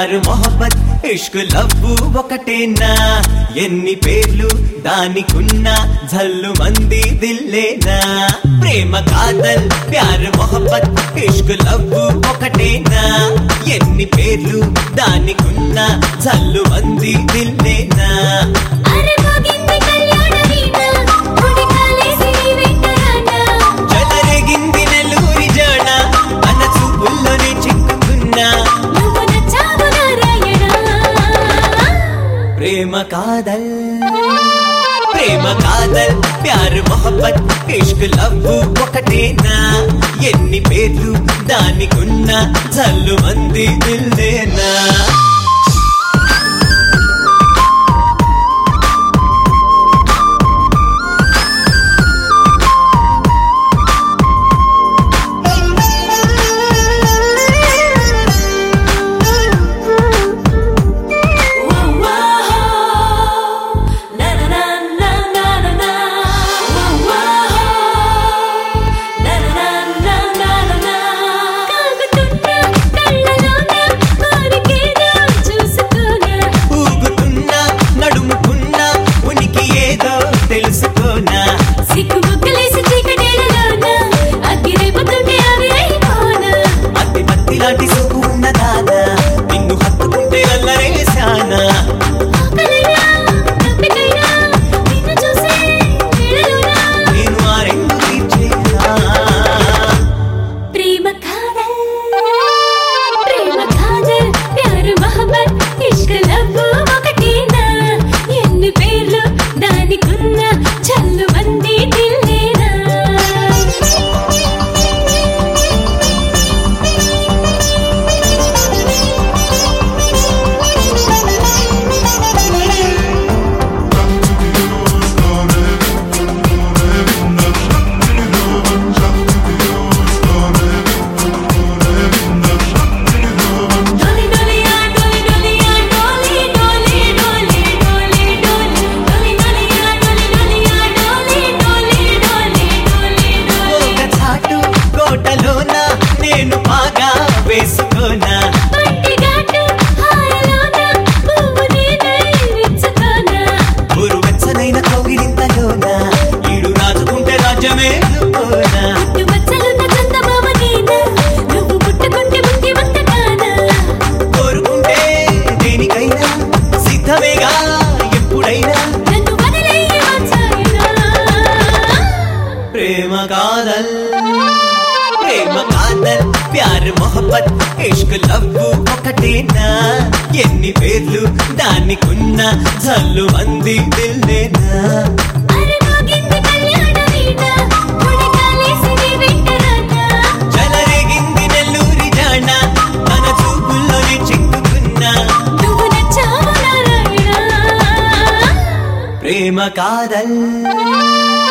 ప్యారు మొహబ్బత్ ఇష్క్ love ఒకటేనా ఎన్ని పేర్లు దానికున్నా జల్లు మంది దిల్లేనా ప్రేమ కాదల్ ప్యారు మొహబ్బత్ ఇష్క్ లవ్వు ఒకటేనా ఎన్ని పేర్లు దానికున్నా జల్లు మంది దిల్లేనా అరే మోగింది కళ్యాణ వీణ గుడికాలేసి నీ వెంటరానా చెలరేగింది నెల్లూరి జాణ అన్న చూపుల్లోనే చిక్కుకున్నా నువ్వు నచ్చావు నారాయణ ప్రేమ కాదల్ ప్రేమ కాదల్ ప్యారు మొహబ్బత్ ఇష్క్ లవ్వు ఒకటేనా ఎన్ని పేర్లు దానికున్న జల్లు మంది దిల్లేనా ఊగుతున్నా నడుముకున్నా ఉనికి ఏదో తెలుసుకోనా అతి మత్తి లాంటి సొక్కు ఉన్న దాదా నిన్ను హత్తుకుంటే అల్లరేశానా నేను ఆ రెండు తీర్చేనా ప్రేమ కాదల్ ప్రేమ కాదల్ ప్యారు మహబత్ ఇష్క్ లవ్వు ఒకటేనా ఎన్ని పేర్లు దానికున్న చల్లు మంది దిల్లేనా డోలి డోలియా డోలి డోలియా డోలి డోలి డోలి డోలి డోలి డోలి డోలియా డోలి డోలియా డోలి డోలి డోలి డోలి డోలి ఒక చాటు కోటలోన నేను బాగా వేసుకోనా పట్టిగాటు హారలోన పువ్వు నేనై విచ్చుకోనా ఊరు వెచ్చనైన కౌగిలింతలోన ఈడు రాజుకుంటే రాజ్యమే పోనా పుట్టు మచ్చలున్న చందమామ నేనా నువ్వు పుట్టుకుంటే బుద్ధిమంత కానా కోరుకుంటే దేనికైనా సిద్ధమేగా ఎప్పుడైనా నన్ను వదిలేయి వచ్చాయినా ప్రేమ కాదల్ ప్రేమ కాదల్ ప్యార్ మొహబ్బత్ ఇష్క్ లవ్వు ఒకటేనా ఎన్ని పేర్లు దానికున్న జల్లు మంది దిల్లేనా అరే మోగింది కళ్యాణ వీణ గుడికాలేసి నీ వెంటరానా చెలరేగింది నెల్లూరి జాణ తన చూపుల్లోనే చిక్కుకున్నా నువ్వు నచ్చావు నారాయణ ప్రేమ కాదల్